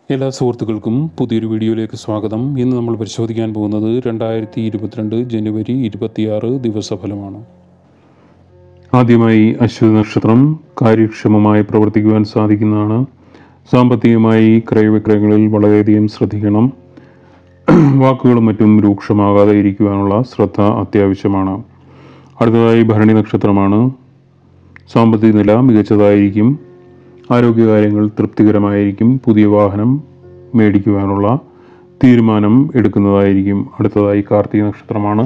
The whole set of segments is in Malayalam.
എല്ലാ സുഹൃത്തുക്കൾക്കും പുതിയൊരു വീഡിയോയിലേക്ക് സ്വാഗതം ഇന്ന് നമ്മൾ പരിശോധിക്കാൻ പോകുന്നത് രണ്ടായിരത്തി ഇരുപത്തിരണ്ട് ജനുവരി ഇരുപത്തിയാറ് ദിവസഫലമാണ് ആദ്യമായി അശ്വതി നക്ഷത്രം കാര്യക്ഷമമായി പ്രവർത്തിക്കുവാൻ സാധിക്കുന്നതാണ് സാമ്പത്തികമായി ക്രയവിക്രയങ്ങളിൽ വളരെയധികം ശ്രദ്ധിക്കണം വാക്കുകളും മറ്റും രൂക്ഷമാകാതെ ഇരിക്കുവാനുള്ള ശ്രദ്ധ അത്യാവശ്യമാണ് അടുത്തതായി ഭരണി നക്ഷത്രമാണ് സാമ്പത്തിക നില മികച്ചതായിരിക്കും ആരോഗ്യകാര്യങ്ങൾ തൃപ്തികരമായിരിക്കും പുതിയ വാഹനം മേടിക്കുവാനുള്ള തീരുമാനം എടുക്കുന്നതായിരിക്കും അടുത്തതായി കാർത്തിക നക്ഷത്രമാണ്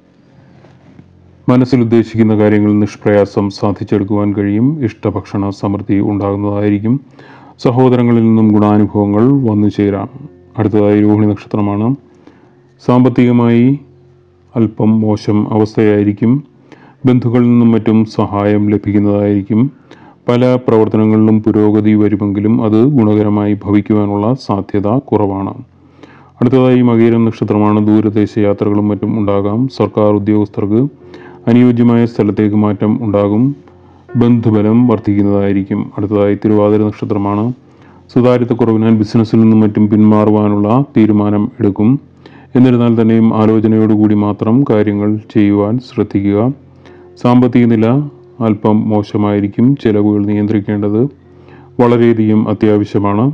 മനസ്സിൽ ഉദ്ദേശിക്കുന്ന കാര്യങ്ങൾ നിഷ്പ്രയാസം സാധിച്ചെടുക്കുവാൻ കഴിയും ഇഷ്ടഭക്ഷണ സമൃദ്ധി ഉണ്ടാകുന്നതായിരിക്കും സഹോദരങ്ങളിൽ നിന്നും ഗുണാനുഭവങ്ങൾ വന്നു ചേരാം അടുത്തതായി രോഹിണി നക്ഷത്രമാണ് സാമ്പത്തികമായി അല്പം മോശം അവസ്ഥയായിരിക്കും ബന്ധുക്കളിൽ നിന്നും മറ്റും സഹായം ലഭിക്കുന്നതായിരിക്കും പല പ്രവർത്തനങ്ങളിലും പുരോഗതി വരുമെങ്കിലും അത് ഗുണകരമായി ഭവിക്കുവാനുള്ള സാധ്യത കുറവാണ് അടുത്തതായി മകീരം നക്ഷത്രമാണ് ദൂരദേശ യാത്രകളും മറ്റും ഉണ്ടാകാം സർക്കാർ ഉദ്യോഗസ്ഥർക്ക് അനുയോജ്യമായ സ്ഥലത്തേക്ക് മാറ്റം ഉണ്ടാകും ബന്ധുബലം വർദ്ധിക്കുന്നതായിരിക്കും അടുത്തതായി തിരുവാതിര നക്ഷത്രമാണ് സുതാര്യതക്കുറവിനാൽ ബിസിനസ്സിൽ നിന്നും മറ്റും പിന്മാറുവാനുള്ള തീരുമാനം എടുക്കും എന്നിരുന്നാൽ തന്നെയും ആലോചനയോടുകൂടി മാത്രം കാര്യങ്ങൾ ചെയ്യുവാൻ ശ്രദ്ധിക്കുക സാമ്പത്തിക നില അല്പം മോശമായിരിക്കും ചെലവുകൾ നിയന്ത്രിക്കേണ്ടത് വളരെയധികം അത്യാവശ്യമാണ്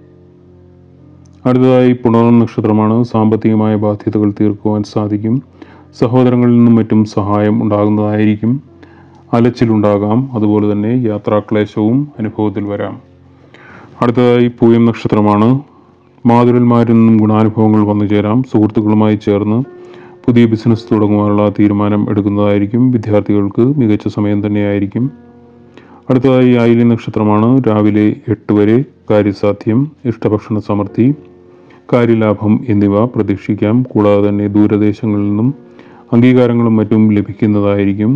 അടുത്തതായി പുണർന്ന നക്ഷത്രമാണ് സാമ്പത്തികമായ ബാധ്യതകൾ തീർക്കുവാൻ സാധിക്കും സഹോദരങ്ങളിൽ നിന്നും മറ്റും സഹായം ഉണ്ടാകുന്നതായിരിക്കും അലച്ചിലുണ്ടാകാം അതുപോലെ തന്നെ യാത്രാക്ലേശവും അനുഭവത്തിൽ വരാം അടുത്തതായി പൂയം നക്ഷത്രമാണ് മാതുരന്മാരിൽ നിന്നും ഗുണാനുഭവങ്ങൾ വന്നു ചേരാം സുഹൃത്തുക്കളുമായി ചേർന്ന് പുതിയ ബിസിനസ് തുടങ്ങുവാനുള്ള തീരുമാനം എടുക്കുന്നതായിരിക്കും വിദ്യാർത്ഥികൾക്ക് മികച്ച സമയം തന്നെയായിരിക്കും അടുത്തതായി ആയില്യ നക്ഷത്രമാണ് രാവിലെ എട്ട് വരെ കാര്യസാധ്യം ഇഷ്ടഭക്ഷണ സമൃദ്ധി കാര്യലാഭം എന്നിവ പ്രതീക്ഷിക്കാം കൂടാതെ തന്നെ ദൂരദേശങ്ങളിൽ നിന്നും അംഗീകാരങ്ങളും മറ്റും ലഭിക്കുന്നതായിരിക്കും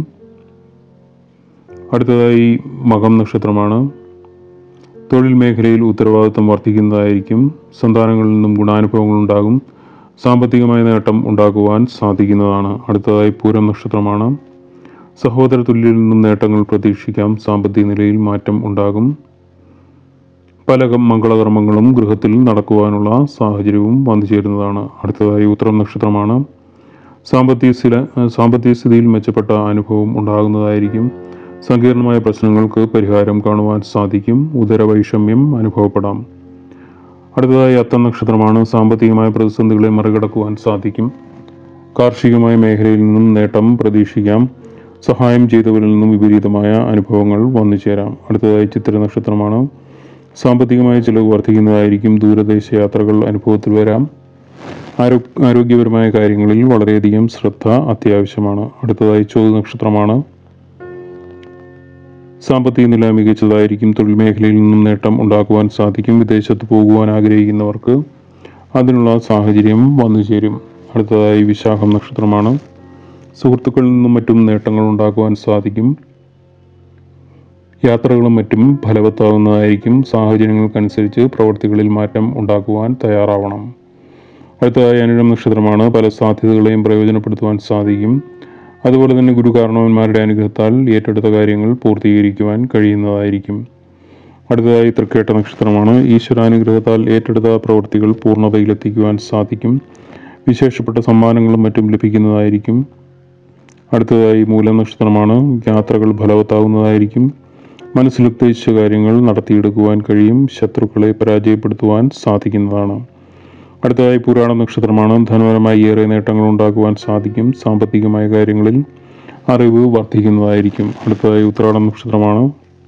അടുത്തതായി മകം നക്ഷത്രമാണ് തൊഴിൽ മേഖലയിൽ ഉത്തരവാദിത്വം വർദ്ധിക്കുന്നതായിരിക്കും സന്താനങ്ങളിൽ നിന്നും ഗുണാനുഭവങ്ങൾ ഉണ്ടാകും സാമ്പത്തികമായ നേട്ടം ഉണ്ടാക്കുവാൻ സാധിക്കുന്നതാണ് അടുത്തതായി പൂരം നക്ഷത്രമാണ് സഹോദര തുല്യയിൽ നിന്നും നേട്ടങ്ങൾ പ്രതീക്ഷിക്കാം സാമ്പത്തിക നിലയിൽ മാറ്റം ഉണ്ടാകും പല കം- മംഗളകർമ്മങ്ങളും ഗൃഹത്തിൽ നടക്കുവാനുള്ള സാഹചര്യവും വന്നു ചേരുന്നതാണ് അടുത്തതായി ഉത്തരം നക്ഷത്രമാണ് സാമ്പത്തിക സ്ഥില സാമ്പത്തിക സ്ഥിതിയിൽ മെച്ചപ്പെട്ട അനുഭവം ഉണ്ടാകുന്നതായിരിക്കും സങ്കീർണമായ പ്രശ്നങ്ങൾക്ക് പരിഹാരം കാണുവാൻ സാധിക്കും ഉദരവൈഷമ്യം അനുഭവപ്പെടാം അടുത്തതായി അത്തം നക്ഷത്രമാണ് സാമ്പത്തികമായ പ്രതിസന്ധികളെ മറികടക്കുവാൻ സാധിക്കും കാർഷികമായ മേഖലയിൽ നിന്നും നേട്ടം പ്രതീക്ഷിക്കാം സഹായം ചെയ്തവരിൽ നിന്നും വിപരീതമായ അനുഭവങ്ങൾ വന്നു ചേരാം അടുത്തതായി ചിത്ര നക്ഷത്രമാണ് സാമ്പത്തികമായ ചിലവ് വർദ്ധിക്കുന്നതായിരിക്കും ദൂരദേശ യാത്രകൾ അനുഭവത്തിൽ വരാം ആരോ ആരോഗ്യപരമായ കാര്യങ്ങളിൽ വളരെയധികം ശ്രദ്ധ അത്യാവശ്യമാണ് അടുത്തതായി ചോദ്യ നക്ഷത്രമാണ് സാമ്പത്തിക നില മികച്ചതായിരിക്കും തൊഴിൽ മേഖലയിൽ നിന്നും നേട്ടം ഉണ്ടാക്കുവാൻ സാധിക്കും വിദേശത്ത് പോകുവാൻ ആഗ്രഹിക്കുന്നവർക്ക് അതിനുള്ള സാഹചര്യം വന്നു ചേരും അടുത്തതായി വിശാഖം നക്ഷത്രമാണ് സുഹൃത്തുക്കളിൽ നിന്നും മറ്റും നേട്ടങ്ങൾ ഉണ്ടാക്കുവാൻ സാധിക്കും യാത്രകളും മറ്റും ഫലവത്താവുന്നതായിരിക്കും സാഹചര്യങ്ങൾക്കനുസരിച്ച് പ്രവൃത്തികളിൽ മാറ്റം ഉണ്ടാക്കുവാൻ തയ്യാറാവണം അടുത്തതായി അനുരം നക്ഷത്രമാണ് പല സാധ്യതകളെയും പ്രയോജനപ്പെടുത്തുവാൻ സാധിക്കും അതുപോലെ തന്നെ ഗുരുകാരണവന്മാരുടെ അനുഗ്രഹത്താൽ ഏറ്റെടുത്ത കാര്യങ്ങൾ പൂർത്തീകരിക്കുവാൻ കഴിയുന്നതായിരിക്കും അടുത്തതായി തൃക്കേട്ട നക്ഷത്രമാണ് ഈശ്വരാനുഗ്രഹത്താൽ ഏറ്റെടുത്ത പ്രവൃത്തികൾ പൂർണ്ണതയിലെത്തിക്കുവാൻ സാധിക്കും വിശേഷപ്പെട്ട സമ്മാനങ്ങളും മറ്റും ലഭിക്കുന്നതായിരിക്കും അടുത്തതായി മൂലം നക്ഷത്രമാണ് യാത്രകൾ ഫലവത്താകുന്നതായിരിക്കും മനസ്സിലുദ്ദേശിച്ച കാര്യങ്ങൾ നടത്തിയെടുക്കുവാൻ കഴിയും ശത്രുക്കളെ പരാജയപ്പെടുത്തുവാൻ സാധിക്കുന്നതാണ് അടുത്തതായി പുരാണ നക്ഷത്രമാണ് ധനപരമായി ഏറെ നേട്ടങ്ങൾ ഉണ്ടാക്കുവാൻ സാധിക്കും സാമ്പത്തികമായ കാര്യങ്ങളിൽ അറിവ് വർദ്ധിക്കുന്നതായിരിക്കും അടുത്തതായി ഉത്രാടം നക്ഷത്രമാണ്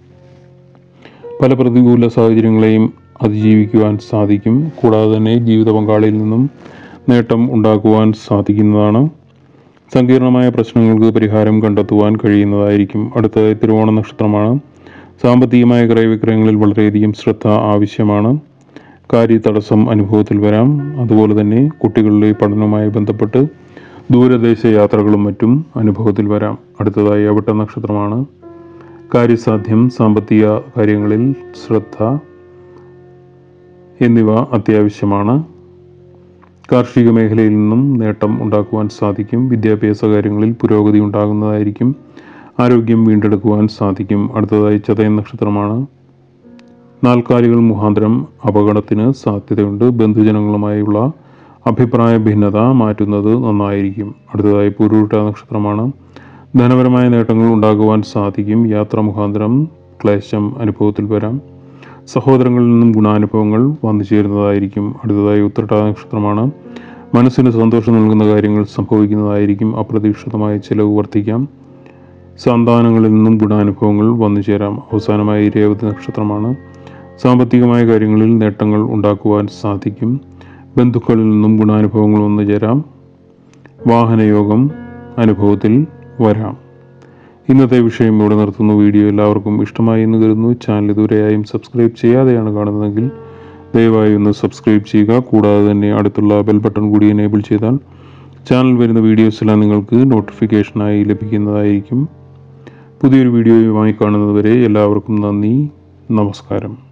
പല പ്രതികൂല സാഹചര്യങ്ങളെയും അതിജീവിക്കുവാൻ സാധിക്കും കൂടാതെ തന്നെ ജീവിത പങ്കാളിയിൽ നിന്നും നേട്ടം ഉണ്ടാക്കുവാൻ സാധിക്കുന്നതാണ് സങ്കീർണമായ പ്രശ്നങ്ങൾക്ക് പരിഹാരം കണ്ടെത്തുവാൻ കഴിയുന്നതായിരിക്കും അടുത്തതായി തിരുവോണ നക്ഷത്രമാണ് സാമ്പത്തികമായ ക്രയവിക്രയങ്ങളിൽ വളരെയധികം ശ്രദ്ധ ആവശ്യമാണ് കാര്യതടസ്സം അനുഭവത്തിൽ വരാം അതുപോലെ തന്നെ കുട്ടികളുടെ പഠനവുമായി ബന്ധപ്പെട്ട് ദൂരദേശ യാത്രകളും മറ്റും അനുഭവത്തിൽ വരാം അടുത്തതായി അവിട്ട നക്ഷത്രമാണ് കാര്യസാധ്യം സാമ്പത്തിക കാര്യങ്ങളിൽ ശ്രദ്ധ എന്നിവ അത്യാവശ്യമാണ് കാർഷിക മേഖലയിൽ നിന്നും നേട്ടം ഉണ്ടാക്കുവാൻ സാധിക്കും വിദ്യാഭ്യാസ കാര്യങ്ങളിൽ പുരോഗതി ഉണ്ടാകുന്നതായിരിക്കും ആരോഗ്യം വീണ്ടെടുക്കുവാൻ സാധിക്കും അടുത്തതായി ചതയ നക്ഷത്രമാണ് നാൽക്കാലികൾ മുഖാന്തരം അപകടത്തിന് സാധ്യതയുണ്ട് ബന്ധുജനങ്ങളുമായുള്ള അഭിപ്രായ ഭിന്നത മാറ്റുന്നത് നന്നായിരിക്കും അടുത്തതായി പുരുട്ട നക്ഷത്രമാണ് ധനപരമായ നേട്ടങ്ങൾ ഉണ്ടാകുവാൻ സാധിക്കും യാത്ര മുഖാന്തരം ക്ലേശം അനുഭവത്തിൽ വരാം സഹോദരങ്ങളിൽ നിന്നും ഗുണാനുഭവങ്ങൾ വന്നു ചേരുന്നതായിരിക്കും അടുത്തതായി ഉത്രട്ട നക്ഷത്രമാണ് മനസ്സിന് സന്തോഷം നൽകുന്ന കാര്യങ്ങൾ സംഭവിക്കുന്നതായിരിക്കും അപ്രതീക്ഷിതമായ ചിലവ് വർദ്ധിക്കാം സന്താനങ്ങളിൽ നിന്നും ഗുണാനുഭവങ്ങൾ വന്നു ചേരാം അവസാനമായി രേവതി നക്ഷത്രമാണ് സാമ്പത്തികമായ കാര്യങ്ങളിൽ നേട്ടങ്ങൾ ഉണ്ടാക്കുവാൻ സാധിക്കും ബന്ധുക്കളിൽ നിന്നും ഗുണാനുഭവങ്ങൾ വന്നു ചേരാം വാഹനയോഗം അനുഭവത്തിൽ വരാം ഇന്നത്തെ വിഷയം ഇവിടെ നിർത്തുന്നു വീഡിയോ എല്ലാവർക്കും ഇഷ്ടമായി എന്ന് കരുതുന്നു ചാനൽ ഇതുവരെയായും സബ്സ്ക്രൈബ് ചെയ്യാതെയാണ് കാണുന്നതെങ്കിൽ ദയവായി ഒന്ന് സബ്സ്ക്രൈബ് ചെയ്യുക കൂടാതെ തന്നെ അടുത്തുള്ള ബെൽ ബട്ടൺ കൂടി എനേബിൾ ചെയ്താൽ ചാനൽ വരുന്ന വീഡിയോസ് എല്ലാം നിങ്ങൾക്ക് നോട്ടിഫിക്കേഷനായി ലഭിക്കുന്നതായിരിക്കും പുതിയൊരു വീഡിയോയുമായി കാണുന്നതുവരെ എല്ലാവർക്കും നന്ദി നമസ്കാരം